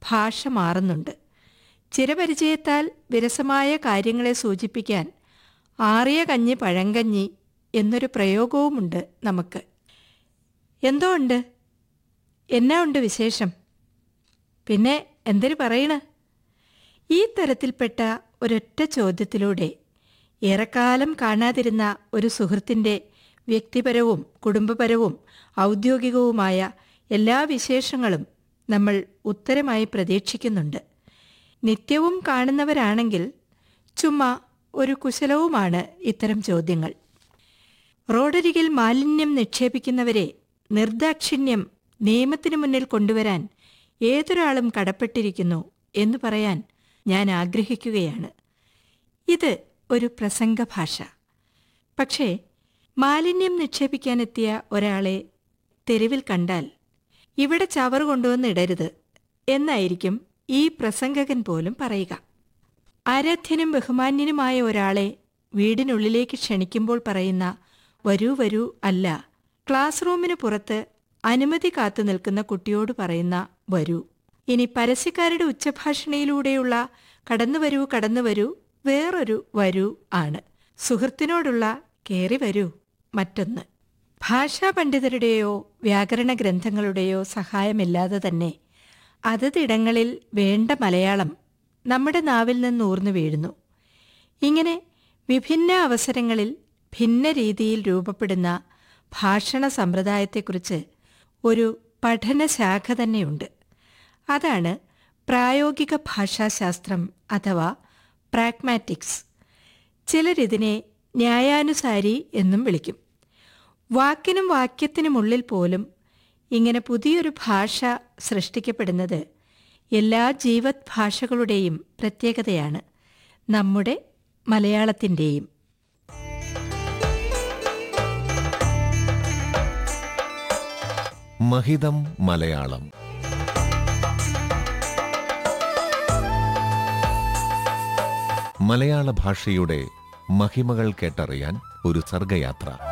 ഭാഷ മാറുന്നുണ്ട് ചിരപരിചയത്താൽ വിരസമായ കാര്യങ്ങളെ സൂചിപ്പിക്കാൻ ആറിയ കഞ്ഞി പഴങ്കഞ്ഞി എന്നൊരു പ്രയോഗവുമുണ്ട് നമുക്ക് എന്തോ ഉണ്ട് എന്നാ ഉണ്ട് വിശേഷം പിന്നെ എന്തിനു പറയണ് ഈ തരത്തിൽപ്പെട്ട ഒരൊറ്റ ചോദ്യത്തിലൂടെ ഏറെക്കാലം കാണാതിരുന്ന ഒരു സുഹൃത്തിൻ്റെ വ്യക്തിപരവും കുടുംബപരവും ഔദ്യോഗികവുമായ എല്ലാ വിശേഷങ്ങളും നമ്മൾ ഉത്തരമായി പ്രതീക്ഷിക്കുന്നുണ്ട് നിത്യവും കാണുന്നവരാണെങ്കിൽ ചുമ്മാ ഒരു കുശലവുമാണ് ഇത്തരം ചോദ്യങ്ങൾ റോഡരികിൽ മാലിന്യം നിക്ഷേപിക്കുന്നവരെ നിർദാക്ഷിണ്യം നിയമത്തിനു മുന്നിൽ കൊണ്ടുവരാൻ ഏതൊരാളും കടപ്പെട്ടിരിക്കുന്നു എന്ന് പറയാൻ ഞാൻ ആഗ്രഹിക്കുകയാണ് ഇത് ഒരു പ്രസംഗഭാഷ പക്ഷേ മാലിന്യം നിക്ഷേപിക്കാനെത്തിയ ഒരാളെ തെരുവിൽ കണ്ടാൽ ഇവിടെ ചവറ് കൊണ്ടുവന്ന് ഇടരുത് എന്നായിരിക്കും ഈ പ്രസംഗകൻ പോലും പറയുക ആരാധ്യനും ബഹുമാന്യനുമായ ഒരാളെ വീടിനുള്ളിലേക്ക് ക്ഷണിക്കുമ്പോൾ പറയുന്ന വരൂ വരൂ അല്ല ക്ലാസ് റൂമിന് പുറത്ത് അനുമതി കാത്തു നിൽക്കുന്ന കുട്ടിയോട് പറയുന്ന വരൂ ഇനി പരസ്യക്കാരുടെ ഉച്ചഭാഷണയിലൂടെയുള്ള കടന്നു വരൂ കടന്നു വരൂ വേറൊരു വരൂ ആണ് സുഹൃത്തിനോടുള്ള കേറി വരൂ മറ്റൊന്ന് ഭാഷാ പണ്ഡിതരുടെയോ വ്യാകരണ ഗ്രന്ഥങ്ങളുടെയോ സഹായമില്ലാതെ തന്നെ അതതിടങ്ങളിൽ വേണ്ട മലയാളം നമ്മുടെ നാവിൽ നിന്ന് ഊർന്നു വീഴുന്നു ഇങ്ങനെ വിഭിന്ന അവസരങ്ങളിൽ ഭിന്ന രീതിയിൽ രൂപപ്പെടുന്ന ഭാഷണ സമ്പ്രദായത്തെക്കുറിച്ച് ഒരു പഠനശാഖ തന്നെയുണ്ട് അതാണ് പ്രായോഗിക ഭാഷാശാസ്ത്രം അഥവാ പ്രാഗ്മാറ്റിക്സ് ചിലരിതിനെ ന്യായാനുസാരി എന്നും വിളിക്കും വാക്കിനും വാക്യത്തിനുമുള്ളിൽ പോലും ഇങ്ങനെ പുതിയൊരു ഭാഷ സൃഷ്ടിക്കപ്പെടുന്നത് എല്ലാ ജീവത് ഭാഷകളുടെയും പ്രത്യേകതയാണ് നമ്മുടെ മലയാളത്തിൻ്റെയും മഹിതം മലയാളം മലയാള ഭാഷയുടെ മഹിമകൾ കേട്ടറിയാൻ ഒരു സർഗയാത്ര